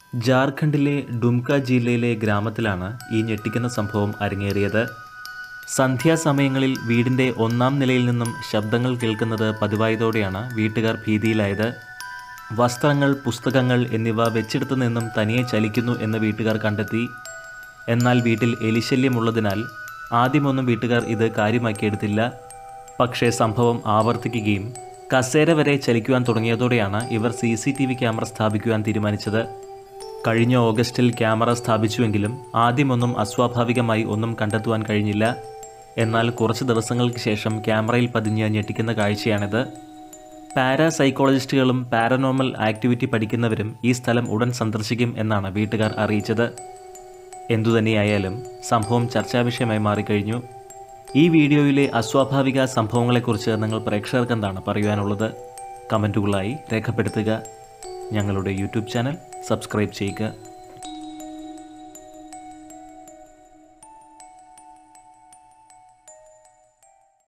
ജാർഖണ്ഡിലെ ഡുംക ജില്ലയിലെ ഗ്രാമത്തിലാണ് ഈ ഞെട്ടിക്കുന്ന സംഭവം അരങ്ങേറിയത് സന്ധ്യാസമയങ്ങളിൽ വീടിൻ്റെ ഒന്നാം നിലയിൽ നിന്നും ശബ്ദങ്ങൾ കേൾക്കുന്നത് പതിവായതോടെയാണ് വീട്ടുകാർ ഭീതിയിലായത് വസ്ത്രങ്ങൾ പുസ്തകങ്ങൾ എന്നിവ വെച്ചിടത്തു നിന്നും തനിയെ ചലിക്കുന്നു എന്ന് വീട്ടുകാർ കണ്ടെത്തി എന്നാൽ വീട്ടിൽ എലിശല്യമുള്ളതിനാൽ ആദ്യമൊന്നും വീട്ടുകാർ ഇത് കാര്യമാക്കിയെടുത്തില്ല പക്ഷേ സംഭവം ആവർത്തിക്കുകയും കസേര വരെ ചലിക്കുവാൻ തുടങ്ങിയതോടെയാണ് ഇവർ C C T V camera സ്ഥാപിക്കുവാൻ തീരുമാനിച്ചത് കഴിഞ്ഞ ഓഗസ്റ്റിൽ ക്യാമറ സ്ഥാപിച്ചുവെങ്കിലും ആദ്യമൊന്നും അസ്വാഭാവികമായി ഒന്നും കണ്ടെത്തുവാൻ കഴിഞ്ഞില്ല എന്നാൽ കുറച്ച് ദിവസങ്ങൾക്ക് ശേഷം ക്യാമറയിൽ പതിഞ്ഞ് ഞെട്ടിക്കുന്ന കാഴ്ചയാണിത് പാരാസൈക്കോളജിസ്റ്റുകളും പാരനോർമൽ ആക്ടിവിറ്റി പഠിക്കുന്നവരും ഈ സ്ഥലം ഉടൻ സന്ദർശിക്കും എന്നാണ് വീട്ടുകാർ അറിയിച്ചത് എന്തുതന്നെയായാലും സംഭവം ചർച്ചാ വിഷയമായി മാറിക്കഴിഞ്ഞു ഈ വീഡിയോയിലെ അസ്വാഭാവിക സംഭവങ്ങളെക്കുറിച്ച് നിങ്ങൾ പ്രേക്ഷകർക്ക് എന്താണ് പറയുവാനുള്ളത് കമൻറ്റുകളായി രേഖപ്പെടുത്തുക ഞങ്ങളുടെ യൂട്യൂബ് ചാനൽ സബ്സ്ക്രൈബ് ചെയ്യുക